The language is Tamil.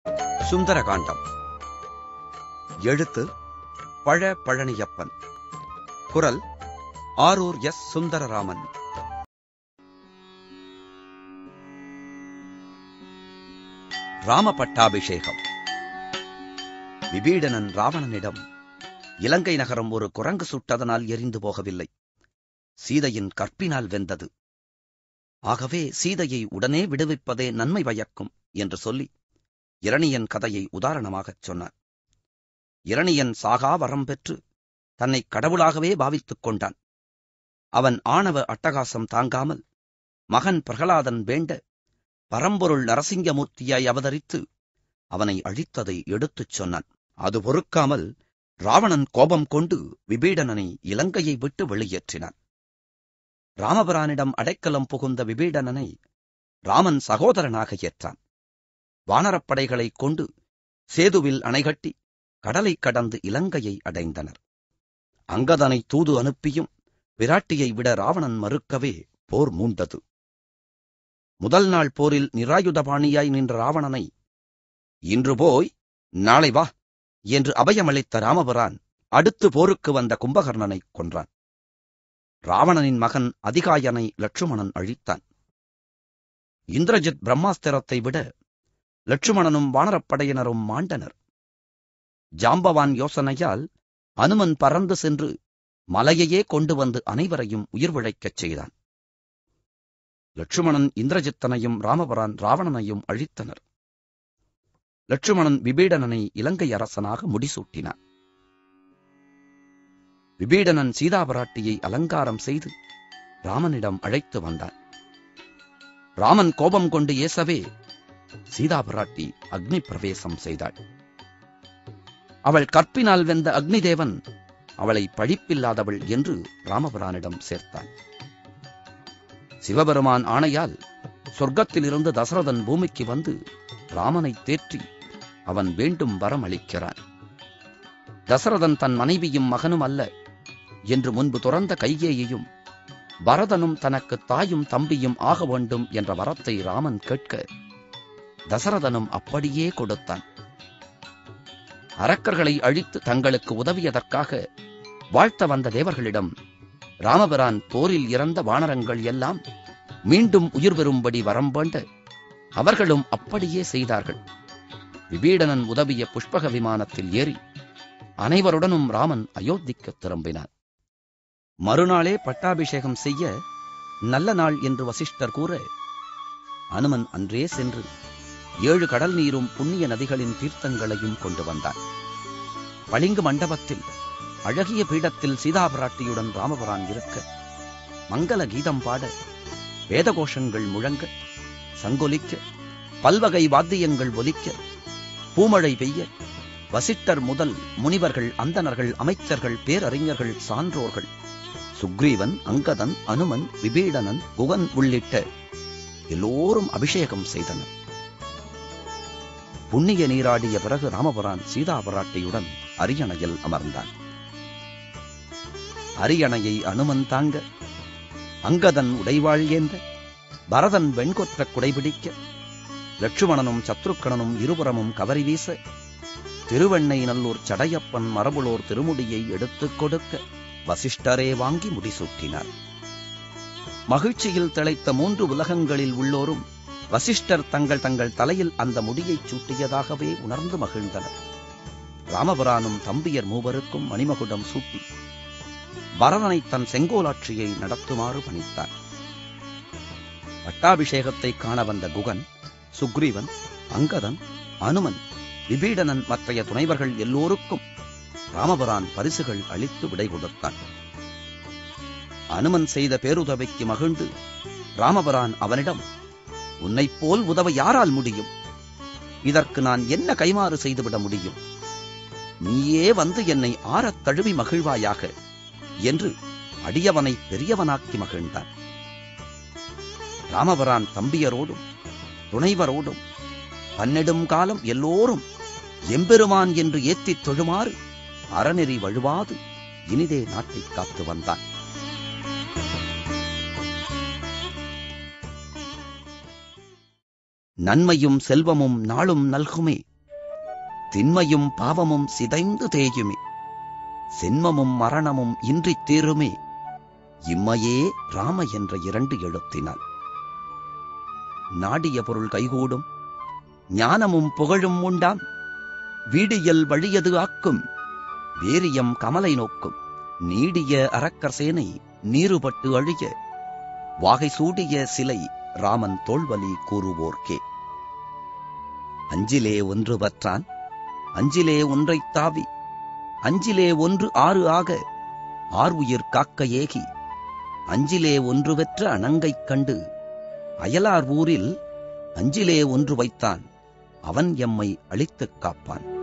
சுந்தரகாண்டம் எழுத்து பழ பழனியப்பன் குரல் ஆரூர் எஸ் சுந்தரராமன் ராம பட்டாபிஷேகம் விபீடனன் ராவணனிடம் இலங்கை நகரம் ஒரு குரங்கு சுட்டதனால் எரிந்து போகவில்லை சீதையின் கற்பினால் வெந்தது ஆகவே சீதையை உடனே விடுவிப்பதே நன்மை பயக்கும் என்று சொல்லி இரணியன் கதையை உதாரணமாகச் சொன்னான் இரணியன் சாகா வரம் பெற்று தன்னை கடவுளாகவே பாவித்துக் கொண்டான் அவன் ஆணவ அட்டகாசம் தாங்காமல் மகன் பிரகலாதன் வேண்ட பரம்பொருள் நரசிங்கமூர்த்தியாய் அவதரித்து அவனை அழித்ததை எடுத்துச் சொன்னான் அது பொறுக்காமல் ராவணன் கோபம் கொண்டு விபீடனனை இலங்கையை விட்டு வெளியேற்றினான் ராமபிரானிடம் அடைக்கலம் புகுந்த விபீடனனை ராமன் சகோதரனாக ஏற்றான் வானரப்படைகளைக் கொண்டு சேதுவில் அணைகட்டி கடலைக் கடந்து இலங்கையை அடைந்தனர் அங்கதனை தூது அனுப்பியும் பிராட்டியை விட ராவணன் மறுக்கவே போர் மூண்டது முதல் நாள் போரில் நிராயுதபாணியாய் நின்ற ராவணனை இன்று போய் நாளை வா என்று அபயமளித்த ராமபிரான் அடுத்து போருக்கு வந்த கும்பகர்ணனைக் கொன்றான் ராவணனின் மகன் அதிகாயனை லட்சுமணன் அழித்தான் இந்திரஜித் பிரம்மாஸ்திரத்தை விட லட்சுமணனும் வானரப்படையினரும் மாண்டனர் ஜாம்பவான் யோசனையால் அனுமன் பறந்து சென்று மலையையே கொண்டு வந்து அனைவரையும் உயிர் விழைக்கச் செய்தான் லட்சுமணன் இந்திரஜித்தனையும் ராமபரான் ராவணனையும் அழித்தனர் லட்சுமணன் விபீடனனை இலங்கை அரசனாக முடிசூட்டினான் விபீடனன் சீதாபராட்டியை அலங்காரம் செய்து ராமனிடம் அழைத்து வந்தான் ராமன் கோபம் கொண்டு ஏசவே சீதாபிராட்டி அக்னி பிரவேசம் செய்தாள் அவள் கற்பினால் வெந்த அக்னிதேவன் அவளை பழிப்பில்லாதவள் என்று ராமபிரானிடம் சேர்த்தான் சிவபெருமான் ஆணையால் சொர்க்கத்திலிருந்து தசரதன் பூமிக்கு வந்து ராமனை தேற்றி அவன் வேண்டும் வரம் அளிக்கிறான் தசரதன் தன் மனைவியும் மகனும் அல்ல என்று முன்பு துறந்த கைகேயையும் பரதனும் தனக்கு தாயும் தம்பியும் ஆக வேண்டும் என்ற வரத்தை ராமன் கேட்க தசரதனும் அப்படியே கொடுத்தான் அரக்கர்களை அழித்து தங்களுக்கு உதவியதற்காக வாழ்த்த வந்த தேவர்களிடம் ராமபிரான் போரில் இறந்த வானரங்கள் எல்லாம் மீண்டும் உயிர் பெறும்படி வரம் வேண்ட அவர்களும் அப்படியே செய்தார்கள் விபீடனன் உதவிய புஷ்பக விமானத்தில் ஏறி அனைவருடனும் ராமன் அயோத்திக்கு திரும்பினான் மறுநாளே பட்டாபிஷேகம் செய்ய நல்ல நாள் என்று வசிஷ்டர் கூற அனுமன் அன்றே சென்று ஏழு கடல் நீரும் புண்ணிய நதிகளின் தீர்த்தங்களையும் கொண்டு வந்தான் பளிங்கு மண்டபத்தில் அழகிய பீடத்தில் சீதாபிராட்டியுடன் ராமபுரான் இருக்க மங்கள கீதம் பாட வேதகோஷங்கள் முழங்க சங்கொலிக்க பல்வகை வாத்தியங்கள் ஒலிக்க பூமழை பெய்ய வசிட்டர் முதல் முனிவர்கள் அந்தணர்கள் அமைச்சர்கள் பேரறிஞர்கள் சான்றோர்கள் சுக்ரீவன் அங்கதன் அனுமன் விபீடனன் குகன் உள்ளிட்ட எல்லோரும் அபிஷேகம் செய்தனர் புண்ணிய நீராடிய பிறகு ராமபுரான் சீதாபராட்டியுடன் அரியணையில் அமர்ந்தான் அரியணையை அனுமன் தாங்க அங்கதன் உடைவாள் ஏந்த பரதன் வெண்கொற்ற குடைபிடிக்க லட்சுமணனும் சத்ருக்கணனும் இருபுறமும் கவரி வீச திருவெண்ணை நல்லூர் சடையப்பன் மரபுளோர் திருமுடியை எடுத்துக் கொடுக்க வசிஷ்டரே வாங்கி முடிசூட்டினார் மகிழ்ச்சியில் திளைத்த மூன்று உலகங்களில் உள்ளோரும் வசிஷ்டர் தங்கள் தங்கள் தலையில் அந்த முடியைச் சூட்டியதாகவே உணர்ந்து மகிழ்ந்தனர் ராமபுரானும் தம்பியர் மூவருக்கும் மணிமகுடம் சூட்டி பரதனை தன் செங்கோலாட்சியை நடத்துமாறு பணித்தார் பட்டாபிஷேகத்தை காண வந்த குகன் சுக்ரீவன் அங்கதன் அனுமன் விபீடனன் மற்றைய துணைவர்கள் எல்லோருக்கும் ராமபுரான் பரிசுகள் அளித்து விடை கொடுத்தான் அனுமன் செய்த பேருதவிக்கு மகிழ்ந்து ராமபுரான் அவனிடம் உன்னைப் போல் உதவ யாரால் முடியும் இதற்கு நான் என்ன கைமாறு செய்துவிட முடியும் நீயே வந்து என்னை ஆறத் தழுவி மகிழ்வாயாக என்று அடியவனை பெரியவனாக்கி மகிழ்ந்தான் ராமபுரான் தம்பியரோடும் துணைவரோடும் பன்னெடும் காலம் எல்லோரும் எம்பெருமான் என்று ஏத்தித் தொழுமாறு அறநெறி வழுவாது இனிதே நாட்டைக் காத்து வந்தான் நன்மையும் செல்வமும் நாளும் நல்குமே திண்மையும் பாவமும் சிதைந்து தேயுமே சென்மமும் மரணமும் இன்றித் தீருமே இம்மையே ராம என்ற இரண்டு எழுத்தினால் நாடிய பொருள் கைகூடும் ஞானமும் புகழும் உண்டாம் வீடியல் வழியது ஆக்கும் வேரியம் கமலை நோக்கும் நீடிய அரக்கர் சேனை நீருபட்டு அழிய வாகை சூடிய சிலை ராமன் தோல்வலி கூறுவோர்க்கே அஞ்சிலே ஒன்று பற்றான் அஞ்சிலே ஒன்றைத் தாவி அஞ்சிலே ஒன்று ஆறு ஆக ஆர் உயிர் காக்க ஏகி அஞ்சிலே ஒன்று பெற்ற அணங்கைக் கண்டு அயலார் ஊரில் அஞ்சிலே ஒன்று வைத்தான் அவன் எம்மை அழித்துக் காப்பான்